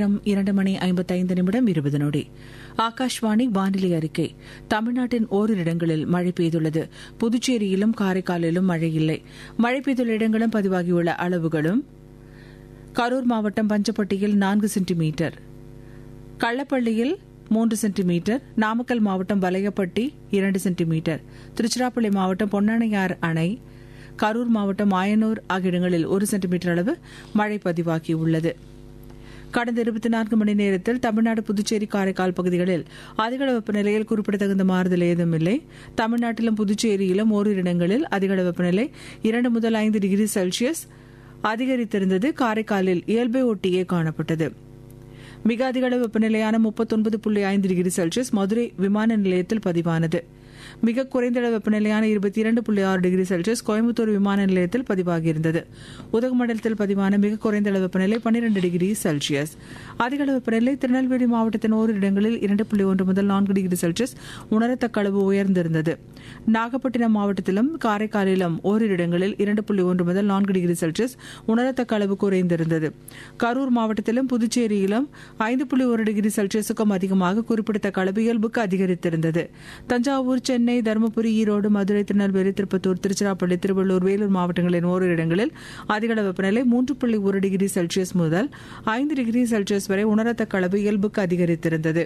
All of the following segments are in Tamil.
நேரம் இரண்டு மணி ஐம்பத்தைந்து நிமிடம் இருபது நொடி ஆகாஷ்வாணி வானிலை அறிக்கை தமிழ்நாட்டின் ஓரிரு இடங்களில் மழை பெய்துள்ளது புதுச்சேரியிலும் காரைக்காலிலும் மழை இல்லை மழை பெய்துள்ள இடங்களும் பதிவாகியுள்ள அளவுகளும் கரூர் மாவட்டம் பஞ்சப்பட்டியில் நான்கு சென்டிமீட்டர் கள்ளப்பள்ளியில் மூன்று சென்டிமீட்டர் நாமக்கல் மாவட்டம் வலையப்பட்டி இரண்டு சென்டிமீட்டர் திருச்சிராப்பள்ளி மாவட்டம் பொன்னானையார் அணை கரூர் மாவட்டம் ஆயனூர் ஆகிய இடங்களில் ஒரு சென்டிமீட்டர் அளவு மழை பதிவாகியுள்ளது கடந்த இருபத்தி நான்கு மணி நேரத்தில் தமிழ்நாடு புதுச்சேரி காரைக்கால் பகுதிகளில் அதிகளவு வெப்பநிலையில் குறிப்பிடத்தகுந்த மாறுதல் ஏதும் இல்லை தமிழ்நாட்டிலும் புதுச்சேரியிலும் ஓரிரு இடங்களில் அதிகளவு வெப்பநிலை இரண்டு முதல் ஐந்து டிகிரி செல்சியஸ் அதிகரித்திருந்தது காரைக்காலில் இயல்பை ஒட்டியே காணப்பட்டது மிக அதிக அளவு வெப்பநிலையான முப்பத்தொன்பது புள்ளி ஐந்து டிகிரி செல்சியஸ் மதுரை விமான நிலையத்தில் பதிவானது மிக குறைந்த அளவு வெப்பநிலையான இருபத்தி இரண்டு புள்ளி ஆறு டிகிரி செல்சியஸ் கோயம்புத்தூர் விமான நிலையத்தில் பதிவாகியிருந்தது உதகமண்டலத்தில் பதிவான மிக குறைந்த அளவு வெப்பநிலை பன்னிரண்டு டிகிரி செல்சியஸ் அதிக அளவு வெப்பநிலை திருநெல்வேலி மாவட்டத்தின் ஓரிரு இடங்களில் இரண்டு புள்ளி ஒன்று முதல் நான்கு டிகிரி செல்சியஸ் உணரத்தக்க அளவு உயர்ந்திருந்தது நாகப்பட்டினம் மாவட்டத்திலும் காரைக்காலிலும் ஓரிரு இடங்களில் இரண்டு புள்ளி ஒன்று முதல் நான்கு டிகிரி செல்சியஸ் உணரத்தக்க அளவு குறைந்திருந்தது கரூர் மாவட்டத்திலும் புதுச்சேரியிலும் ஐந்து புள்ளி ஒரு டிகிரி செல்சியஸுக்கும் அதிகமாக குறிப்பிடத்தக்க அளவு இயல்புக்கு அதிகரித்திருந்தது தஞ்சாவூர் சென்னை தருமபுரி ஈரோடு மதுரை திருநெல்வேலி திருப்பத்தூர் திருச்சிராப்பள்ளி திருவள்ளூர் வேலூர் மாவட்டங்களின் ஓரிரு இடங்களில் அதிகளவு வெப்பநிலை மூன்று புள்ளி ஒரு டிகிரி செல்சியஸ் முதல் ஐந்து டிகிரி செல்சியஸ் வரை உணரத்தக்க அளவு இயல்புக்கு அதிகரித்திருந்தது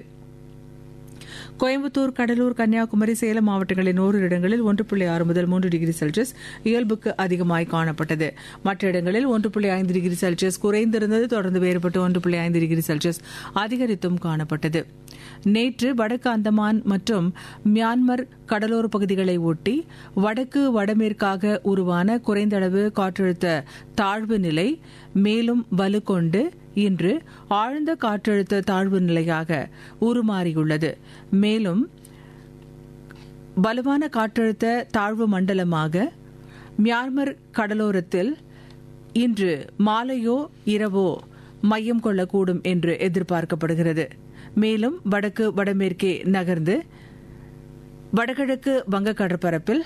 கோயம்புத்தூர் கடலூர் கன்னியாகுமரி சேலம் மாவட்டங்களின் ஓரிரு இடங்களில் ஒன்று புள்ளி ஆறு முதல் மூன்று டிகிரி செல்சியஸ் இயல்புக்கு அதிகமாய் காணப்பட்டது மற்ற இடங்களில் ஒன்று புள்ளி ஐந்து டிகிரி செல்சியஸ் குறைந்திருந்தது தொடர்ந்து வேறுபட்டு ஒன்று புள்ளி ஐந்து டிகிரி செல்சியஸ் அதிகரித்தும் காணப்பட்டது நேற்று வடக்கு அந்தமான் மற்றும் மியான்மர் கடலோர பகுதிகளை ஒட்டி வடக்கு வடமேற்காக உருவான குறைந்த அளவு காற்றழுத்த தாழ்வு நிலை மேலும் வலுக்கொண்டு இன்று ஆழ்ந்த காற்றழுத்த தாழ்வு நிலையாக உருமாறியுள்ளது மேலும் வலுவான காற்றழுத்த தாழ்வு மண்டலமாக மியான்மர் கடலோரத்தில் இன்று மாலையோ இரவோ மையம் கொள்ளக்கூடும் என்று எதிர்பார்க்கப்படுகிறது மேலும் வடக்கு வடமேற்கே நகர்ந்து வடகிழக்கு வங்க கடற்பரப்பில்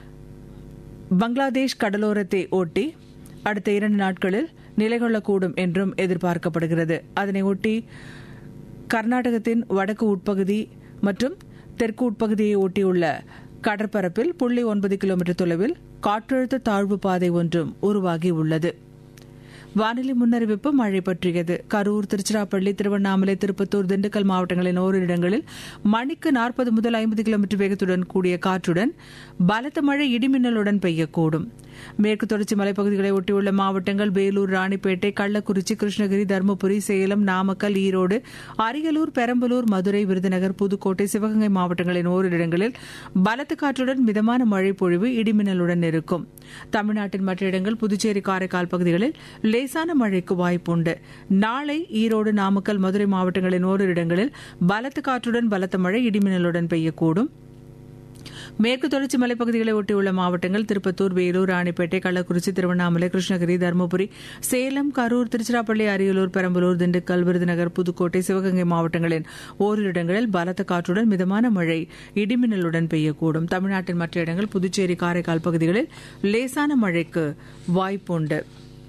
பங்களாதேஷ் கடலோரத்தை ஒட்டி அடுத்த இரண்டு நாட்களில் நிலை கொள்ளக்கூடும் என்றும் எதிர்பார்க்கப்படுகிறது அதனை ஒட்டி கர்நாடகத்தின் வடக்கு உட்பகுதி மற்றும் தெற்கு உட்பகுதியை ஒட்டியுள்ள கடற்பரப்பில் புள்ளி ஒன்பது கிலோமீட்டர் தொலைவில் காற்றழுத்த தாழ்வு பாதை ஒன்றும் உருவாகியுள்ளது வானிலை முன்னறிவிப்பு மழை பற்றியது கரூர் திருச்சிராப்பள்ளி திருவண்ணாமலை திருப்பத்தூர் திண்டுக்கல் மாவட்டங்களின் ஓரிரு இடங்களில் மணிக்கு நாற்பது முதல் ஐம்பது கிலோமீட்டர் வேகத்துடன் கூடிய காற்றுடன் பலத்த மழை இடிமின்னலுடன் பெய்யக்கூடும் மேற்கு தொடர்ச்சி மலைப்பகுதிகளை ஒட்டியுள்ள மாவட்டங்கள் வேலூர் ராணிப்பேட்டை கள்ளக்குறிச்சி கிருஷ்ணகிரி தருமபுரி சேலம் நாமக்கல் ஈரோடு அரியலூர் பெரம்பலூர் மதுரை விருதுநகர் புதுக்கோட்டை சிவகங்கை மாவட்டங்களின் ஓரிரு இடங்களில் பலத்த காற்றுடன் மிதமான மழை பொழிவு இடிமின்னலுடன் இருக்கும் தமிழ்நாட்டின் மற்ற இடங்கள் புதுச்சேரி காரைக்கால் பகுதிகளில் லேசான மழைக்கு வாய்ப்புண்டு நாளை ஈரோடு நாமக்கல் மதுரை மாவட்டங்களின் ஓரிரு இடங்களில் பலத்த காற்றுடன் பலத்த மழை இடிமின்னலுடன் பெய்யக்கூடும் மேற்கு தொடர்ச்சி மலைப்பகுதிகளை ஒட்டியுள்ள மாவட்டங்கள் திருப்பத்தூர் வேலூர் ராணிப்பேட்டை கள்ளக்குறிச்சி திருவண்ணாமலை கிருஷ்ணகிரி தருமபுரி சேலம் கரூர் திருச்சிராப்பள்ளி அரியலூர் பெரம்பலூர் திண்டுக்கல் விருதுநகர் புதுக்கோட்டை சிவகங்கை மாவட்டங்களின் ஓரிரு இடங்களில் பலத்த காற்றுடன் மிதமான மழை இடிமின்னலுடன் பெய்யக்கூடும் தமிழ்நாட்டின் மற்ற இடங்கள் புதுச்சேரி காரைக்கால் பகுதிகளில் லேசான மழைக்கு வாய்ப்புண்டு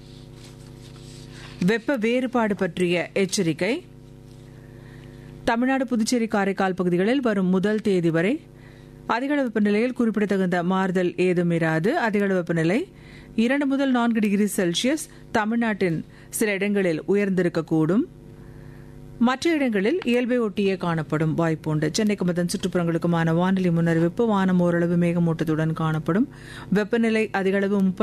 வெப்ப வேறுபாடு பற்றிய எச்சரிக்கை தமிழ்நாடு புதுச்சேரி காரைக்கால் பகுதிகளில் வரும் முதல் தேதி வரை அதிகளவு வெப்பநிலையில் குறிப்பிடத்தகுந்த மாறுதல் ஏதும் இராது அதிகளவு வெப்பநிலை இரண்டு முதல் நான்கு டிகிரி செல்சியஸ் தமிழ்நாட்டின் சில இடங்களில் உயர்ந்திருக்கக்கூடும் மற்ற இடங்களில் இயல்பை ஒட்டியே காணப்படும் வாய்ப்புண்டு சென்னைக்கு மதன் சுற்றுப்புறங்களுக்குமான வானிலை முன்னறிவிப்பு வானம் ஓரளவு மேகமூட்டத்துடன் காணப்படும் வெப்பநிலை அதிகளவு முப்பது